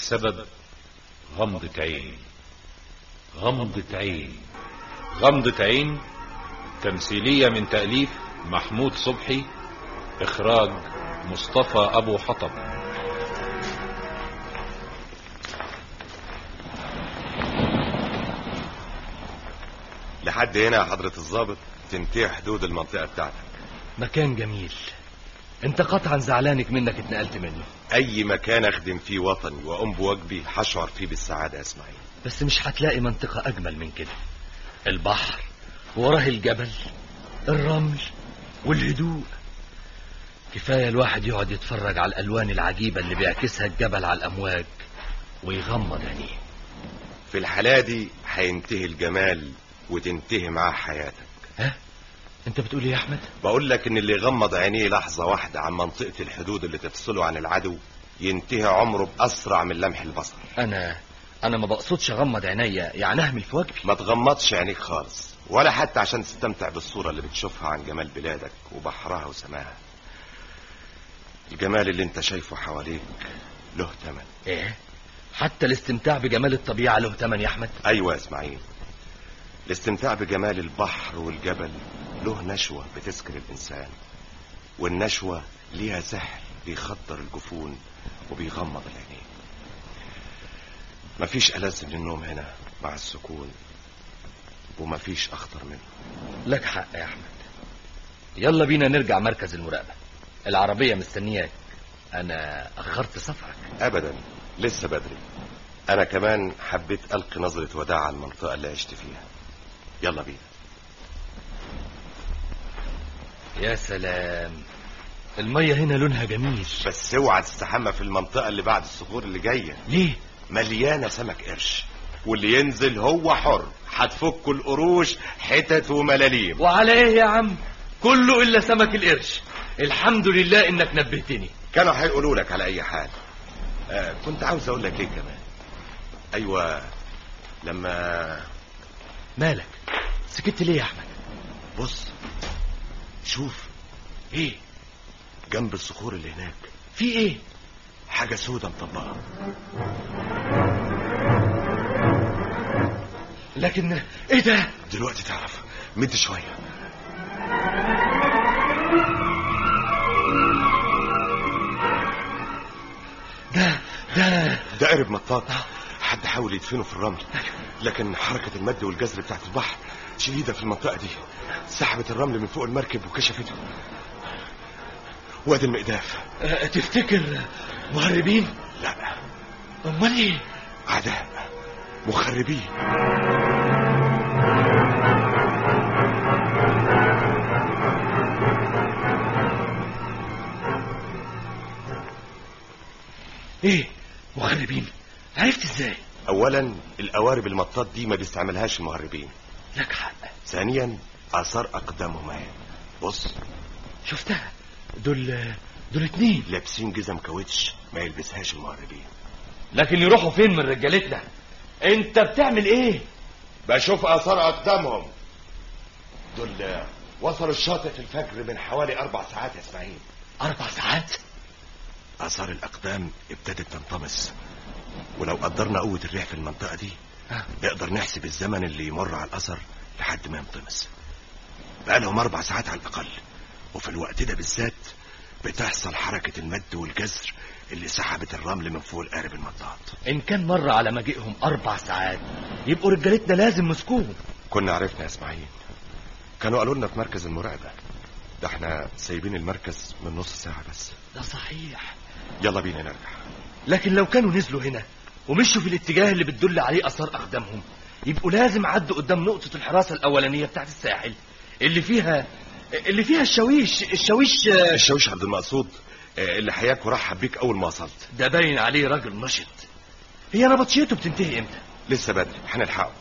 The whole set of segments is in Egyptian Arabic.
السبب غمضة عين غمضة عين غمضة عين تمثيلية من تأليف محمود صبحي إخراج مصطفى أبو حطب لحد هنا يا حضرة الضابط تنتهي حدود المنطقة بتاعتك مكان جميل انت قطعا زعلانك منك اتنقلت منه أي مكان أخدم فيه وطني وأقوم بواجبي هشعر فيه بالسعادة يا إسماعيل بس مش هتلاقي منطقة أجمل من كده البحر وراه الجبل الرمل والهدوء كفاية الواحد يقعد يتفرج على الألوان العجيبة اللي بيعكسها الجبل على الأمواج ويغمض عينيه في الحالة دي هينتهي الجمال وتنتهي معاه حياتك ها انت بتقول ايه يا احمد بقول لك ان اللي يغمض عينيه لحظة واحدة عن منطقة الحدود اللي تفصله عن العدو ينتهي عمره بأسرع من لمح البصر انا انا ما بقصدش اغمض عينيا يعني اهمل في واجبي ما تغمضش عينيك خالص ولا حتى عشان تستمتع بالصورة اللي بتشوفها عن جمال بلادك وبحرها وسماها الجمال اللي انت شايفه حواليك له تمن ايه حتى الاستمتاع بجمال الطبيعة له تمن يا احمد ايوه يا اسماعيل الاستمتاع بجمال البحر والجبل له نشوة بتسكن الانسان والنشوة ليها سحر بيخدر الجفون وبيغمض العينين مفيش ألذ من النوم هنا مع السكون ومفيش أخطر منه لك حق يا احمد يلا بينا نرجع مركز المراقبة العربية مستنياك انا اخرت سفرك أبدا لسه بدري أنا كمان حبيت ألقي نظرة وداع على المنطقة اللي عشت فيها يلا بينا يا سلام المية هنا لونها جميل بس اوعى تستحمى في المنطقة اللي بعد الصخور اللي جاية ليه مليانة سمك قرش واللي ينزل هو حر هتفك القروش حتت وملاليم وعلى ايه يا عم كله الا سمك القرش الحمد لله انك نبهتني كانوا هيقولوا لك على اي حال آه كنت عاوز اقول لك ايه كمان ايوه لما مالك سكت ليه يا احمد بص شوف ايه جنب الصخور اللي هناك في ايه حاجة سودة مطبقة لكن ايه ده دلوقتي تعرف مد شوية ده ده ده قرب مطاط حد حاول يدفنه في الرمل لكن حركة المد والجزر بتاعت البحر شديدة في المنطقة دي سحبت الرمل من فوق المركب وكشفته وادي المقداف أه، تفتكر مهربين لا امال ايه عداء مخربين ايه مهربين عرفت ازاي اولا القوارب المطاط دي ما بيستعملهاش المهربين لك حق ثانيا اثار اقدامهم اهي بص شفتها دول دول اتنين لابسين جزم كاوتش ما يلبسهاش المهربين لكن يروحوا فين من رجالتنا انت بتعمل ايه بشوف اثار اقدامهم دول وصلوا الشاطئ في الفجر من حوالي اربع ساعات يا اسماعيل اربع ساعات اثار الاقدام ابتدت تنطمس ولو قدرنا قوة الريح في المنطقة دي آه. نقدر نحسب الزمن اللي يمر على الاثر لحد ما ينطمس بقالهم اربع ساعات على الاقل وفي الوقت ده بالذات بتحصل حركة المد والجزر اللي سحبت الرمل من فوق القارب المطاط ان كان مر على مجيئهم اربع ساعات يبقوا رجالتنا لازم مسكوهم كنا عرفنا يا اسماعيل كانوا قالوا لنا في مركز المراقبة ده احنا سايبين المركز من نص ساعة بس ده صحيح يلا بينا نرجع لكن لو كانوا نزلوا هنا ومشوا في الاتجاه اللي بتدل عليه اثار اقدامهم يبقوا لازم عدوا قدام نقطة الحراسة الاولانية بتاعت الساحل اللي فيها اللي فيها الشاويش الشاويش آه، الشاويش عبد المقصود آه، اللي حياك ورحب بيك اول ما وصلت ده باين عليه راجل نشط هي نبطشيته بتنتهي امتى لسه بدري هنلحقه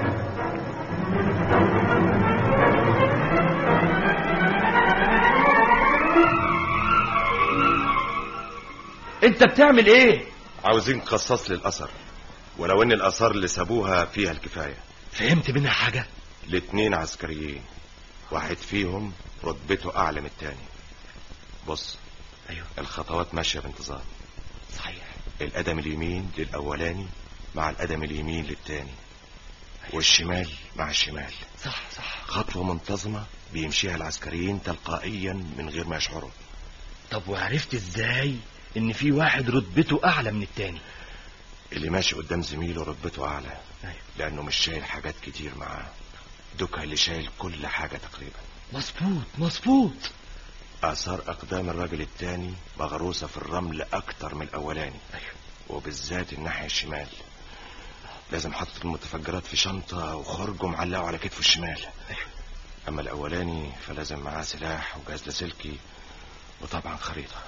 انت بتعمل ايه عاوزين قصاص للاثر ولو ان الاثار اللي سابوها فيها الكفايه فهمت منها حاجة الاتنين عسكريين واحد فيهم رتبته اعلى من التاني بص ايوه الخطوات ماشيه بانتظام صحيح القدم اليمين للأولاني مع القدم اليمين للتاني والشمال مع الشمال صح صح خطوة منتظمة بيمشيها العسكريين تلقائيا من غير ما يشعروا طب وعرفت ازاي ان في واحد رتبته اعلى من التاني اللي ماشي قدام زميله رتبته أعلى أيوة. لأنه مش شايل حاجات كتير معاه دوكا اللي شايل كل حاجة تقريبا مظبوط مظبوط آثار أقدام الراجل التاني مغروسة في الرمل أكتر من الأولاني أيوة. وبالذات الناحية الشمال لازم حاطط المتفجرات في شنطة وخرجه معلقه على كتفه الشمال أيوة. أما الأولاني فلازم معاه سلاح وجهاز لاسلكي وطبعا خريطة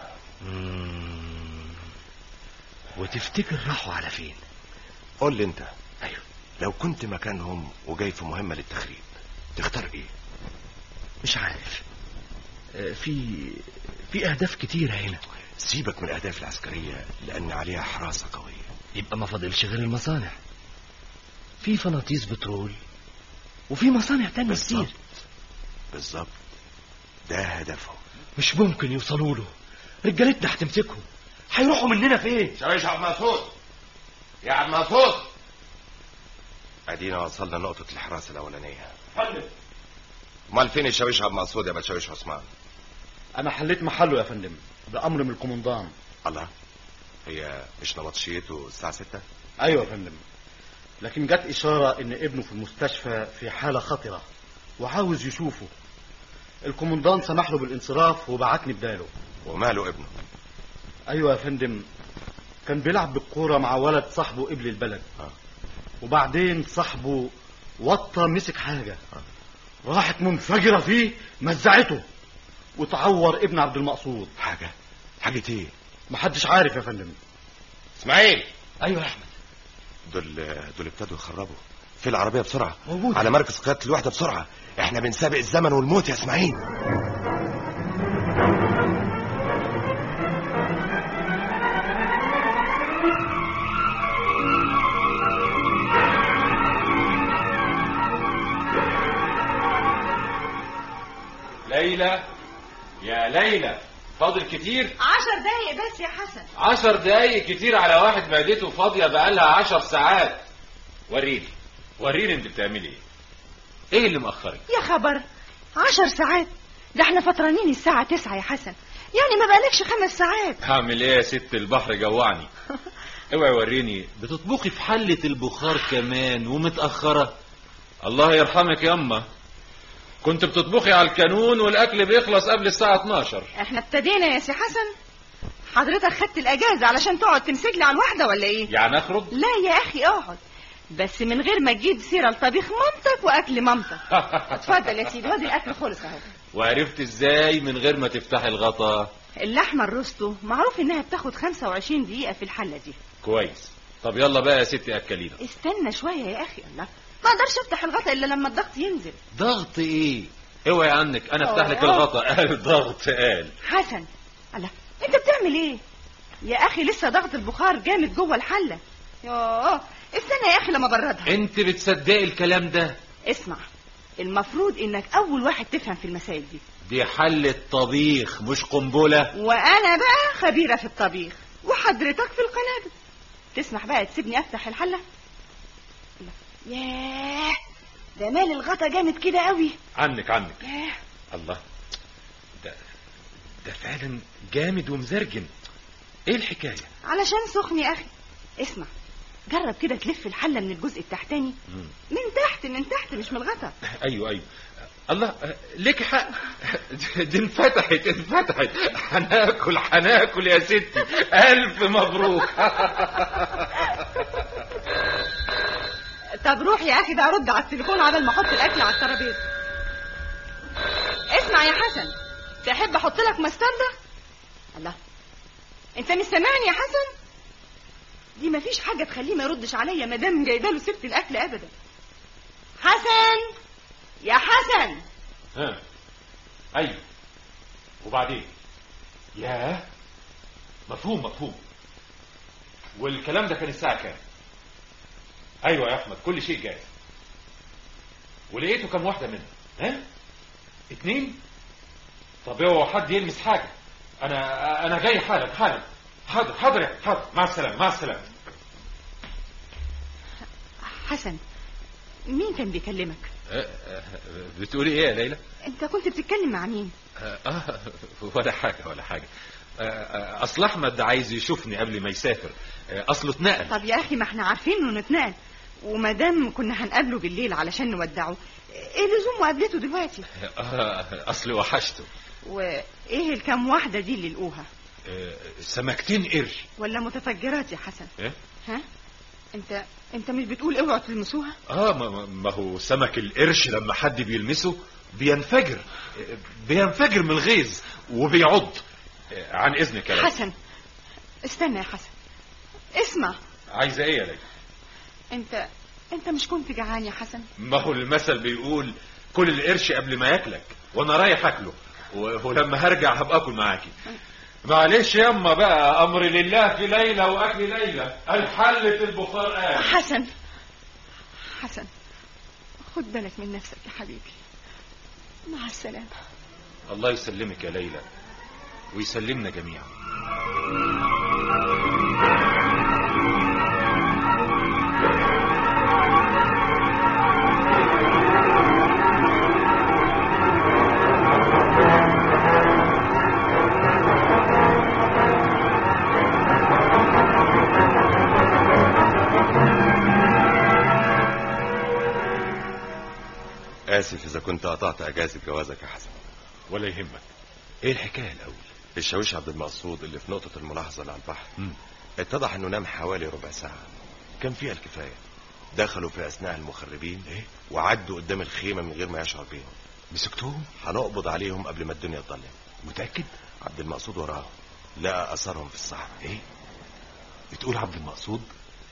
مم. وتفتكر راحوا على فين قول لي أنت ايوه لو كنت مكانهم وجاي في مهمة للتخريب تختار إيه؟ مش عارف آه، في في اهداف كتيره هنا سيبك من الأهداف العسكرية لأن عليها حراسة قوية يبقى ما فاضلش غير المصانع في فناطيس بترول وفي مصانع تانية بالظبط كتير بالظبط ده هدفهم مش ممكن يوصلوا له رجالتنا هتمسكهم هيروحوا مننا فين شاويش عبد مسعود يا عبد مسعود ادينا وصلنا نقطة الحراسة الأولانية امال فين الشاويش عبد مسعود يا باشاويش عثمان انا حليت محله يا فندم بامر من الكومندان الله هي مش نبطشيته الساعة ستة ايوه يا فندم لكن جت اشاره ان ابنه في المستشفى في حاله خطره وعاوز يشوفه الكومندان سمح له بالانصراف وبعتني بداله وماله ابنه ايوه يا فندم كان بيلعب بالكوره مع ولد صاحبه قبل البلد آه. وبعدين صاحبه وطى مسك حاجه راحت منفجره فيه مزعته وتعور ابن عبد المقصود حاجة حاجة ايه محدش عارف يا فندم اسماعيل ايوه يا احمد دول دول ابتدوا يخربوا في العربية بسرعة موجود. على مركز قيادة الوحدة بسرعة احنا بنسابق الزمن والموت يا اسماعيل ليلى يا ليلى فاضل كتير عشر دقايق بس يا حسن عشر دقايق كتير على واحد معدته فاضية بقالها عشر ساعات وريني وريني انت بتعملي ايه ايه اللي مأخرك يا خبر عشر ساعات ده احنا فطرانين الساعة تسعة يا حسن يعني ما بقالكش خمس ساعات هعمل ايه يا ست البحر جوعني اوعي وريني بتطبخي في حلة البخار كمان ومتأخرة الله يرحمك ياما كنت بتطبخي على الكانون والاكل بيخلص قبل الساعة 12 احنا ابتدينا يا سي حسن حضرتك خدت الاجازة علشان تقعد تمسك لي على الواحدة ولا ايه يعني اخرج لا يا اخي اقعد بس من غير ما تجيب سيرة لطبيخ مامتك واكل مامتك اتفضل يا سيدي وادي الاكل خلص اهو وعرفت ازاي من غير ما تفتحي الغطا اللحمة الروستو معروف انها بتاخد 25 دقيقة في الحلة دي كويس طب يلا بقى يا ستي اكلينا استنى شوية يا اخي الله ما اقدرش افتح الغطا الا لما الضغط ينزل ضغط ايه اوعي عنك انا افتح لك أوه. الغطا قال ضغط قال حسن الله انت بتعمل ايه يا اخي لسه ضغط البخار جامد جوه الحله يوه استنى يا اخي لما بردها انت بتصدقي الكلام ده اسمع المفروض انك اول واحد تفهم في المسائل دي دي حلة طبيخ مش قنبلة وانا بقى خبيره في الطبيخ وحضرتك في القنابل تسمح بقى تسيبني افتح الحله الله. ياه ده مال الغطا جامد كده قوي عنك عنك ياه الله ده ده فعلا جامد ومزرجن ايه الحكاية علشان سخن يا اخي اسمع جرب كده تلف الحله من الجزء التحتاني مم. من تحت من تحت مش من الغطا ايوه ايوه الله ليك حق دي انفتحت انفتحت هناكل هناكل يا ستي الف مبروك طب روح يا اخي ده ارد على التليفون عبال ما احط الاكل على الترابيزه اسمع يا حسن تحب احط لك مستردة الله انت مش سامعني يا حسن دي مفيش حاجه تخليه ما يردش عليا ما دام جايبه له سيره الاكل ابدا حسن يا حسن ها ايوه وبعدين ياه مفهوم مفهوم والكلام ده كان الساعة كام ايوه يا احمد كل شيء جاهز ولقيته كم واحدة منهم ها اتنين طب اوعى حد يلمس حاجة انا انا جاي حالا حالا حاضر حاضر يا حاضر مع السلامه مع السلامه حسن مين كان بيكلمك أه، أه، بتقولي ايه يا ليلى انت كنت بتتكلم مع مين آه آه، ولا حاجة ولا حاجة آه، آه، أصل أحمد عايز يشوفني قبل ما يسافر آه، أصله اتنقل طب يا اخي ما احنا عارفين انه نتنقل وما دام كنا هنقابله بالليل علشان نودعه ايه لزوم مقابلته دلوقتي آه، أصل وحشته وايه الكام واحده دي اللي لقوها آه، سمكتين قرش ولا متفجرات يا حسن إيه؟ ها انت انت مش بتقول اوعوا تلمسوها اه ما- ما ما هو سمك القرش لما حد بيلمسه بينفجر آه، بينفجر من الغيظ وبيعض آه، عن اذنك يا ليلى حسن استنى يا حسن اسمع عايزه ايه يا ليلى انت انت مش كنت جعان يا حسن ما هو المثل بيقول كل القرش قبل ما ياكلك وانا رايح اكله و- ولما هرجع هبقى اكل معاكي معلش ياما بقى امر لله في ليلى واكل ليلى الحلة البخار قال حسن حسن خد بالك من نفسك يا حبيبي مع السلامه الله يسلمك يا ليلى ويسلمنا جميعا اسف اذا كنت قطعت اجازه جوازك يا حسن ولا يهمك ايه الحكايه الاول الشاويش عبد المقصود اللي في نقطه الملاحظه اللي على البحر مم. اتضح انه نام حوالي ربع ساعه كان فيها الكفايه دخلوا في اثناء المخربين ايه وعدوا قدام الخيمه من غير ما يشعر بيهم مسكتهم هنقبض عليهم قبل ما الدنيا تضلم متاكد عبد المقصود وراهم لقى اثرهم في الصحراء ايه بتقول عبد المقصود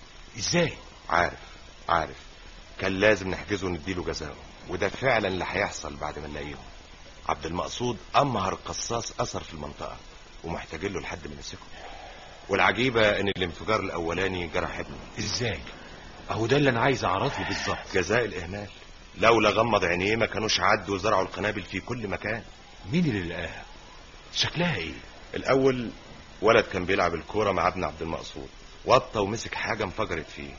ازاي عارف عارف كان لازم نحجزه ونديله جزاءه وده فعلا اللي هيحصل بعد ما نلاقيهم عبد المقصود امهر قصاص اثر في المنطقه ومحتاجين له لحد ما يمسكه والعجيبه ان الانفجار الاولاني جرح ابنه ازاي اهو ده اللي انا عايز اعرفه بالظبط جزاء الاهمال لولا غمض عينيه ما كانوش عدوا وزرعوا القنابل في كل مكان مين اللي لقاها شكلها ايه الاول ولد كان بيلعب الكوره مع ابن عبد المقصود وطى ومسك حاجه انفجرت فيه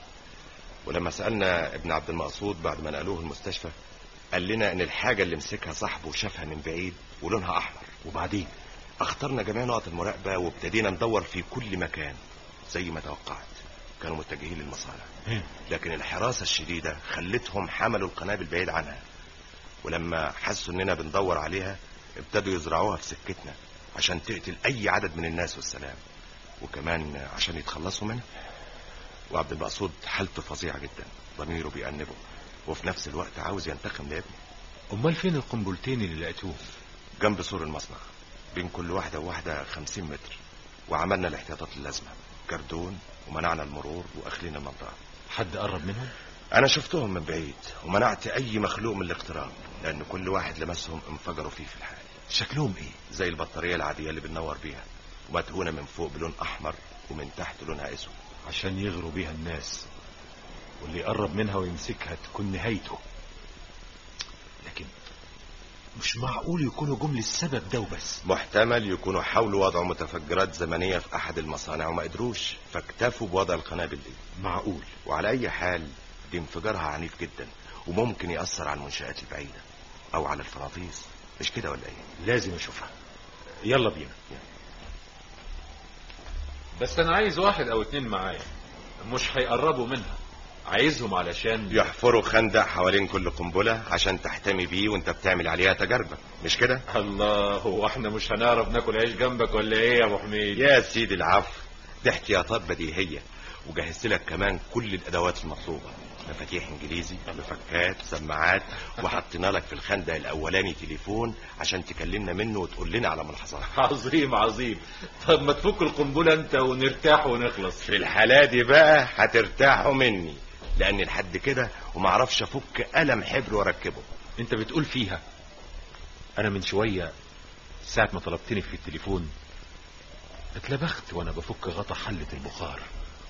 ولما سالنا ابن عبد المقصود بعد ما نقلوه المستشفى قال لنا ان الحاجه اللي مسكها صاحبه شافها من بعيد ولونها احمر وبعدين اخترنا جميع نقط المراقبه وابتدينا ندور في كل مكان زي ما توقعت كانوا متجهين للمصانع إيه؟ لكن الحراسه الشديده خلتهم حملوا القنابل بعيد عنها ولما حسوا اننا بندور عليها ابتدوا يزرعوها في سكتنا عشان تقتل اي عدد من الناس والسلام وكمان عشان يتخلصوا منها وعبد المقصود حالته فظيعه جدا ضميره بيأنبه وفي نفس الوقت عاوز ينتقم لابنه امال فين القنبلتين اللي لقيتوهم جنب سور المصنع بين كل واحدة وواحدة خمسين متر وعملنا الاحتياطات اللازمة كردون ومنعنا المرور وأخلينا المنطقة حد قرب منهم أنا شفتهم من بعيد ومنعت أي مخلوق من الاقتراب لأن كل واحد لمسهم انفجروا فيه في الحال شكلهم ايه زي البطارية العادية اللي بننور بيها ومدهونة من فوق بلون أحمر ومن تحت لونها أسود عشان يغروا بيها الناس واللي يقرب منها ويمسكها تكون نهايته لكن مش معقول يكونوا جم للسبب ده وبس محتمل يكونوا حاولوا وضع متفجرات زمنية في أحد المصانع وما قدروش فاكتفوا بوضع القنابل دي معقول وعلى أي حال دي انفجارها عنيف جدا وممكن يأثر على المنشآت البعيدة أو على الفراطيس مش كده ولا إيه؟ لازم اشوفها يلا بينا بس انا عايز واحد او اتنين معايا مش هيقربوا منها عايزهم علشان يحفروا خندق حوالين كل قنبلة عشان تحتمي بيه وانت بتعمل عليها تجاربك مش كده؟ الله هو احنا مش هنعرف ناكل عيش جنبك ولا ايه يا ابو حميد يا سيدي العفو دي احتياطات بديهية وجهزت لك كمان كل الأدوات المطلوبة مفاتيح انجليزي مفكات سماعات وحطينا لك في الخندق الاولاني تليفون عشان تكلمنا منه وتقول لنا على ملاحظات عظيم عظيم طب ما تفك القنبله انت ونرتاح ونخلص في الحالة دي بقى هترتاحوا مني لاني لحد كده ومعرفش افك قلم حبر واركبه انت بتقول فيها انا من شويه ساعه ما طلبتني في التليفون اتلبخت وانا بفك غطا حله البخار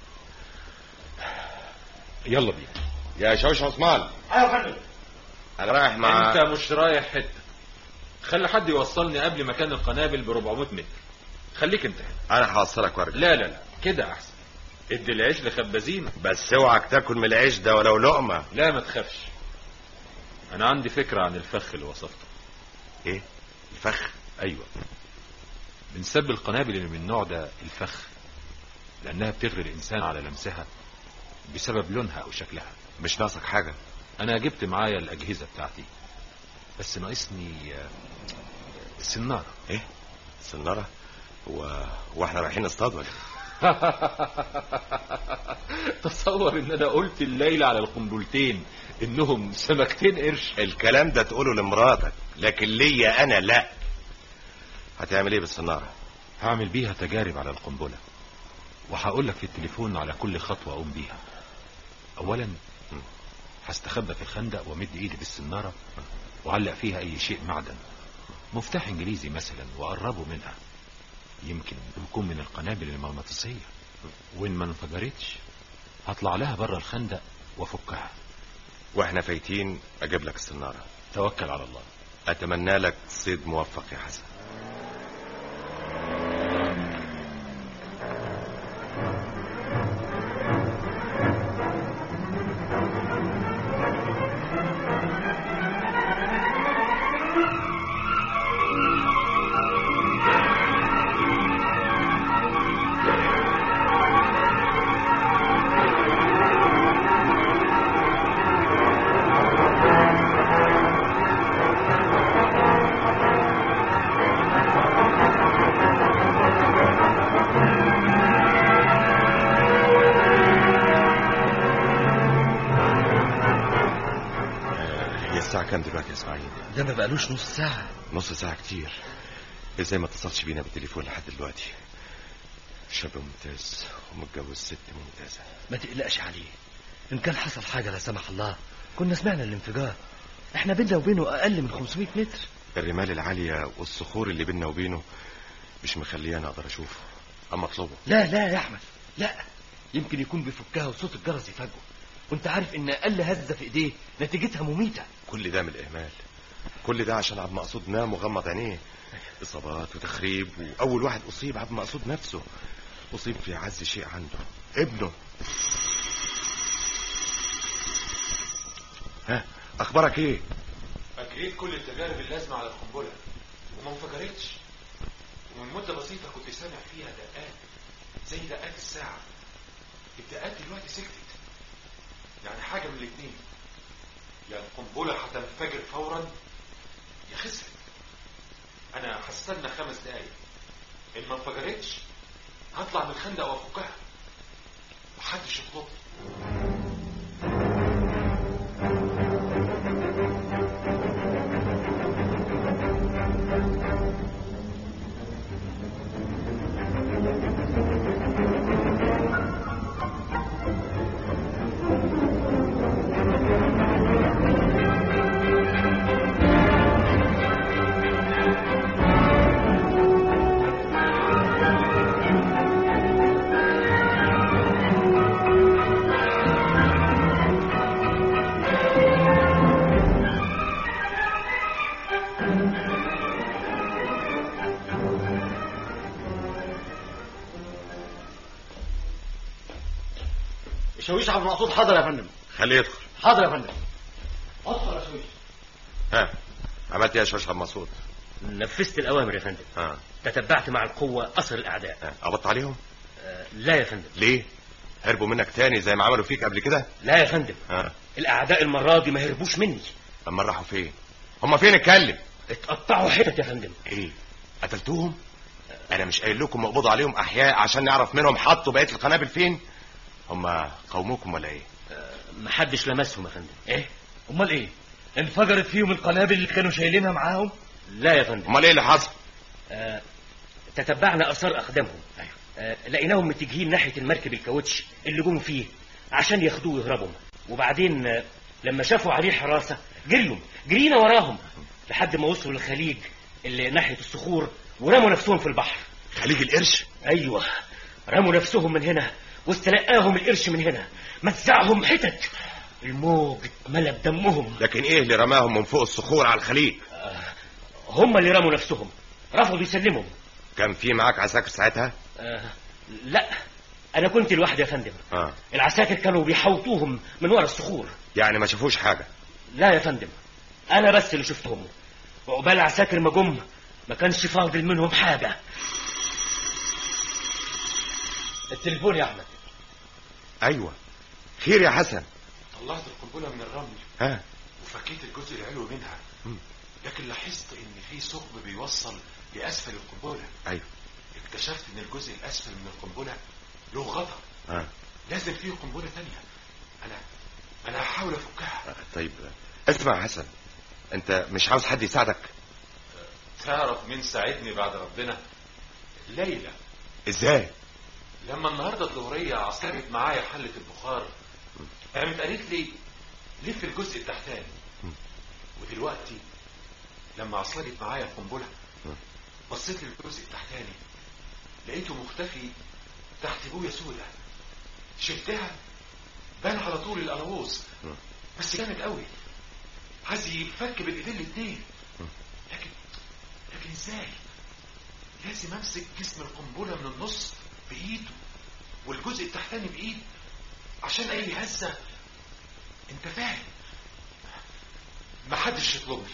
يلا بينا يا شوش عثمان ايوه يا فندم انا رايح مع انت مش رايح حته خلي حد يوصلني قبل مكان القنابل ب 400 متر خليك انت هنا انا هوصلك وارجع لا لا لا كده احسن ادي العيش لخبازينه بس اوعك تاكل من العيش ده ولو لقمه لا ما تخافش انا عندي فكرة عن الفخ اللي وصفته ايه الفخ ايوه بنسمي القنابل اللي من النوع ده الفخ لانها بتغري الانسان على لمسها بسبب لونها او شكلها مش ناقصك حاجه انا جبت معايا الاجهزة بتاعتي بس ناقصني آه، السنارة ايه سناره هو واحنا رايحين نصطاد ولا إيه؟ تصور ان انا قلت الليلة على القنبلتين انهم سمكتين قرش الكلام ده تقوله لمراتك لكن ليا انا لا هتعمل ايه بالسناره هعمل بيها تجارب على القنبلة وهقول لك في التليفون على كل خطوة اقوم بيها اولا هستخبى في الخندق وامد ايدي بالسنارة وعلق فيها اي شيء معدن مفتاح انجليزي مثلا واقربه منها يمكن يكون من القنابل المغناطيسية وان ما انفجرتش هطلع لها بره الخندق وافكها واحنا فايتين اجيب لك السناره توكل على الله اتمنى لك صيد موفق يا حسن هي الساعه كام دلوقتي يا اسماعيل ده ما بقالوش نص ساعة نص ساعه كتير ازاي ما اتصلش بينا بالتليفون لحد دلوقتي شاب ممتاز ومتجوز ست ممتازه ما تقلقش عليه إن كان حصل حاجة لا سمح الله كنا سمعنا الانفجار احنا بينا وبينه أقل من 500 متر الرمال العاليه والصخور اللي بيننا وبينه مش مخلياني اقدر اشوفه اما اطلبه لا لا يا أحمد لا يمكن يكون بيفكها وصوت الجرس يفاجئه وانت عارف ان اقل هزه في ايديه نتيجتها مميته كل ده من الاهمال كل ده عشان عبد المقصود نام وغمض عينيه اصابات وتخريب واول واحد اصيب عبد المقصود نفسه اصيب في اعز شيء عنده ابنه ها اخبارك ايه أجريت كل التجارب اللازمة على القنبلة وما انفجرتش ومن مدة بسيطة كنت سامع فيها دقات زي دقات الساعة الدقات دلوقتي سكتت يعني حاجة من الاتنين يا القنبلة هتنفجر فورا يا خسرت أنا هستنى خمس دقايق إن ما انفجرتش هطلع من الخندق وأفكها محدش يطلبني الشاويش عبد المقصود حاضر يا فندم خليه يدخل حاضر يا فندم ادخل يا شاويش ها عملت ايه يا شاش عبد المقصود نفذت الأوامر يا فندم ها تتبعت مع القوة أثر الأعداء ها قبضت عليهم آه، لا يا فندم ليه هربوا منك تاني زي ما عملوا فيك قبل كده لا يا فندم ها الأعداء المرة دي ما هربوش مني اما راحوا فين هم فين اتكلم اتقطعوا حتت يا فندم ايه قتلتوهم انا مش قايل لكم اقبضوا عليهم احياء عشان نعرف منهم حطوا بقيه القنابل فين هم قومكم ولا ايه محدش لمسهم يا فندم ايه امال ايه انفجرت فيهم القنابل اللي كانوا شايلينها معاهم لا يا فندم امال ايه اللي حصل آه، تتبعنا اثار اقدامهم أيوة. آه، لقيناهم متجهين ناحيه المركب الكاوتش اللي جم فيه عشان ياخدوه ويهربوا وبعدين آه، لما شافوا عليه حراسه جريوا جرينا وراهم لحد ما وصلوا للخليج اللي ناحيه الصخور ورموا نفسهم في البحر خليج القرش ايوه رموا نفسهم من هنا واستلقاهم القرش من هنا مزعهم حتت الموج اتملى بدمهم لكن ايه اللي رماهم من فوق الصخور على الخليج هم اللي رموا نفسهم رفضوا يسلموا كان في معاك عساكر ساعتها آه لا انا كنت لوحدي يا فندم اه العساكر كانوا بيحوطوهم من ورا الصخور يعني ما شافوش حاجه لا يا فندم انا بس اللي شفتهم وعقبال العساكر ما جم ما كانش فاضل منهم حاجه التليفون يا احمد ايوه خير يا حسن طلعت القنبلة من الرمل ها وفكيت الجزء العلوي منها مم. لكن لاحظت ان في ثقب بيوصل لاسفل القنبلة ايوه اكتشفت ان الجزء الاسفل من القنبلة له غطا ها لازم فيه قنبلة تانية انا انا هحاول افكها آه، طيب اسمع يا حسن انت مش عاوز حد يساعدك تعرف مين ساعدني بعد ربنا ليلى ازاي لما النهارده الظهريه عصرت معايا حله البخار قامت قالت لي لف الجزء التحتاني ودلوقتي لما عصرت معايا القنبله بصيت للجزء التحتاني لقيته مختفي تحت بويه سودة شلتها بان على طول القلاووز بس جامد قوي عايز يفك بالايدين الاتنين لكن لكن ازاي لازم امسك جسم القنبله من النص بايده والجزء التحتاني بايد عشان اي هزه انت فاهم محدش يطلبني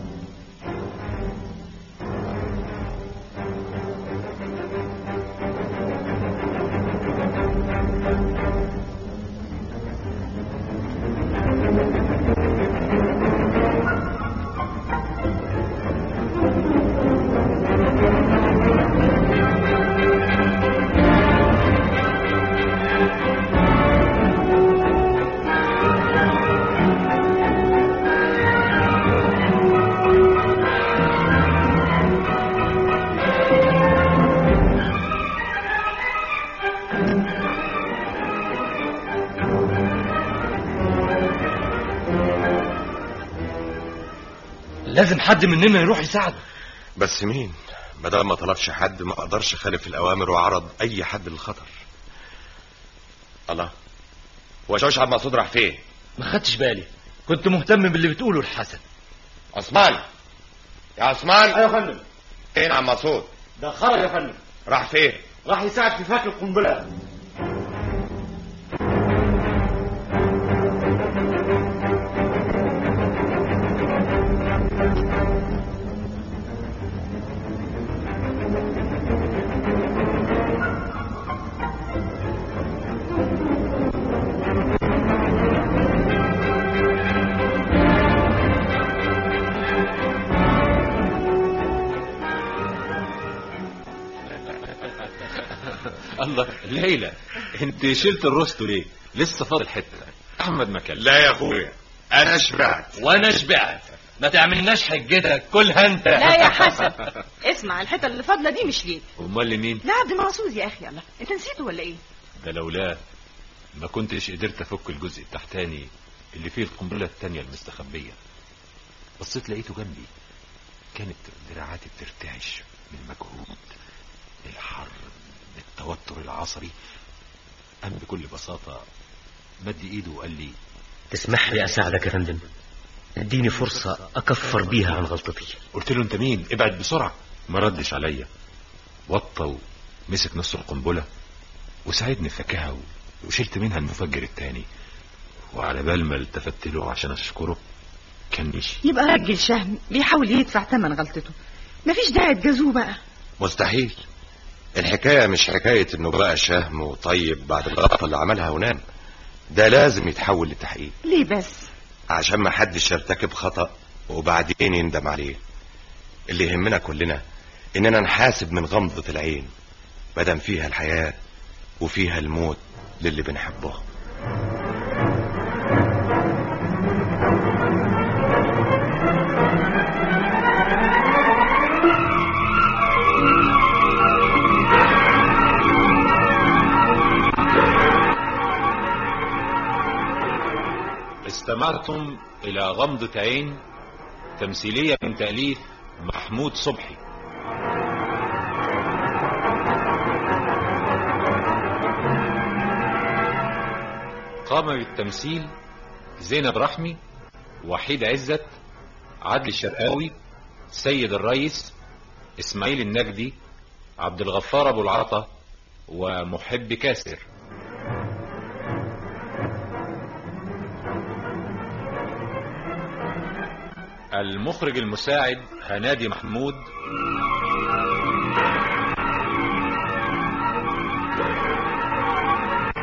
لازم حد مننا يروح يساعده بس مين بدل ما طلبش حد ما اقدرش اخالف الاوامر وعرض اي حد للخطر الله هو شوش عبد المقصود راح فين ما خدتش بالي كنت مهتم باللي بتقوله الحسن عثمان يا عثمان ايوه يا فندم فين عم مسعود ده خرج يا فندم راح فين راح يساعد في فك القنبله الله ليلى انت شلت الروستو ليه لسه فاضل حته احمد ما كان لا يا اخويا انا شبعت وانا شبعت ما تعملناش حجتك كلها انت لا يا حسن اسمع الحته اللي فاضله دي مش ليك امال لمين لا عبد المقصود يا اخي الله انت نسيته ولا ايه ده لولا ما كنتش قدرت افك الجزء التحتاني اللي فيه القنبله التانية المستخبيه بصيت لقيته جنبي كانت دراعاتي بترتعش من المجهود الحر التوتر العصبي قام بكل بساطه مد ايده وقال لي تسمح لي اساعدك يا فندم اديني فرصه اكفر بيها عن غلطتي قلت له انت مين ابعد بسرعه ما ردش عليا وطى ومسك نص القنبله وساعدني في فكها و- وشلت منها المفجر التاني وعلى بال ما التفت له عشان اشكره كان مشي يبقى راجل شهم بيحاول يدفع ثمن غلطته مفيش داعي تجازوه بقى مستحيل الحكاية مش حكاية انه بقى شهم وطيب بعد الغلطة اللي عملها ونام ده لازم يتحول لتحقيق ليه بس عشان ما حدش يرتكب خطأ وبعدين يندم عليه اللي يهمنا كلنا اننا نحاسب من غمضة العين مادام فيها الحياة وفيها الموت للي بنحبه استمعتم الى غمضة عين تمثيلية من تأليف محمود صبحي قام بالتمثيل زينب رحمي وحيد عزت عدلي الشرقاوي سيد الريس اسماعيل النجدي عبد الغفار ابو العطا ومحب كاسر المخرج المساعد هنادي محمود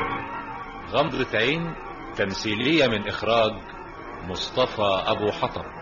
غمضة عين تمثيلية من إخراج مصطفى أبو حطب